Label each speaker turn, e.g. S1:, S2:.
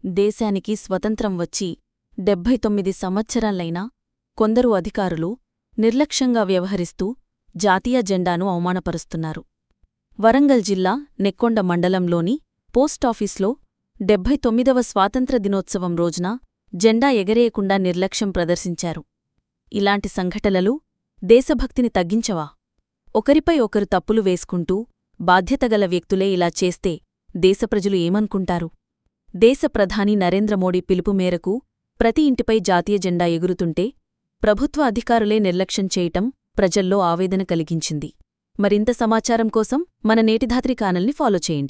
S1: దేశానికి స్వతంత్రం వచ్చి డెబ్భై తొమ్మిది సంవత్సరాలైనా కొందరు అధికారులు నిర్లక్ష్యంగా వ్యవహరిస్తూ జాతీయ జెండాను అవమానపరుస్తున్నారు వరంగల్ జిల్లా నెక్కొండ మండలంలోని పోస్టాఫీస్లో డెబ్భై తొమ్మిదవ స్వాతంత్ర దినోత్సవం రోజున జెండా ఎగరేయకుండా నిర్లక్ష్యం ప్రదర్శించారు ఇలాంటి సంఘటనలు దేశభక్తిని తగ్గించవా ఒకరిపై ఒకరు తప్పులు వేసుకుంటూ బాధ్యతగల వ్యక్తులే ఇలా చేస్తే దేశప్రజలు ఏమనుకుంటారు దేశ ప్రధాని నరేంద్ర మోడీ పిలుపు మేరకు ప్రతి ఇంటిపై జాతీయ జెండా ఎగురుతుంటే ప్రభుత్వ అధికారులే నిర్లక్ష్యం చేయటం ప్రజల్లో ఆవేదన కలిగించింది మరింత సమాచారం కోసం మన నేటిధాత్రి కానల్ని ఫాలో చేయండి